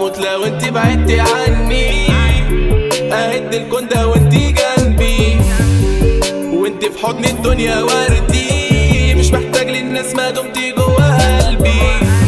اموت لو انت بعدتي عني اهد الكون ده وانت جنبي وانت في حضن الدنيا وردي مش محتاج للناس ما دمتي جوا قلبي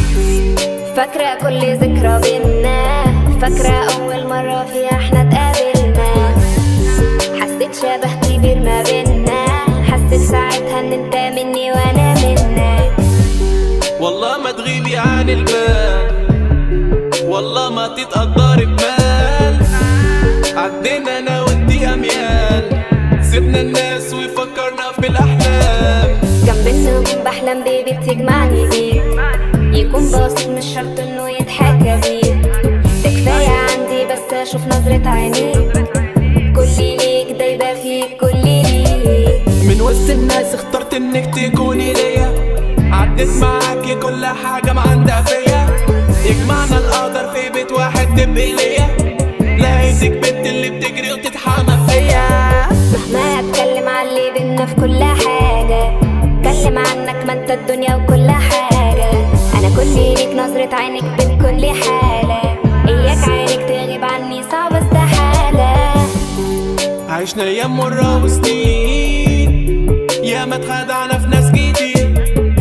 فاكرة كل ذكرى بينا فاكرة أول مرة فيها احنا اتقابلنا حسيت شبه كبير ما بينا حسيت ساعتها ان انت مني وانا منك والله ما تغيبي عن البال والله ما تتقدري بمال عدينا انا وانتي اميال سيبنا الناس وفكرنا في الاحلام جنب النجوم بحلم بيبي تجمعني بيك يكون بسيط مش شرط انه يتحكى بيه ده كفاية عندي بس اشوف نظرة عينيك كل ليك دايبة فيك كل ليك من وسط الناس اخترت انك تكوني ليا عديت معاكي كل حاجة معندها فيا يجمعنا القدر في بيت واحد تبقي ليا لقيتك بنت اللي بتجري وتتحمى فيا مهما اتكلم عن اللي بينا في كل حاجة اتكلم عنك ما انت الدنيا وكل حاجة انا كل ليك نظرة عينك بين كل حالة اياك عينك تغيب عني صعب استحالة عشنا ايام مرة وسنين يا ما اتخدعنا في ناس كتير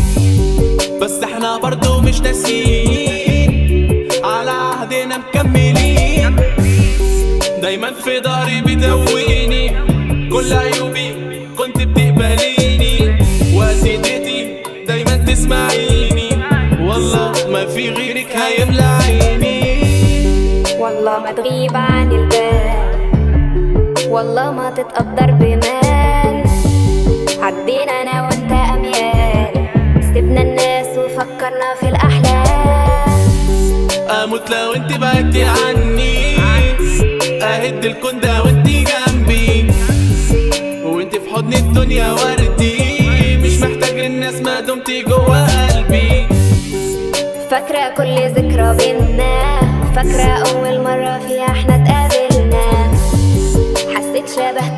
بس احنا برضو مش ناسيين على عهدنا مكملين دايما في ضهري بتقويني كل عيوبي كنت بتقبليني واسيدتي دايما تسمعيني والله ما في غيرك هيملى عيني والله ما تغيب عن البال والله ما تتقدر بمال عدينا انا وانت اميال سيبنا الناس وفكرنا في الاحلام اموت لو انت بعدتي عني اهد الكون ده وانت جنبي وانت في حضن الدنيا وردي مش محتاج للناس ما دمتي جوا قلبي فاكرة كل ذكرى بينا فاكرة أول مرة فيها احنا اتقابلنا حسيت شبه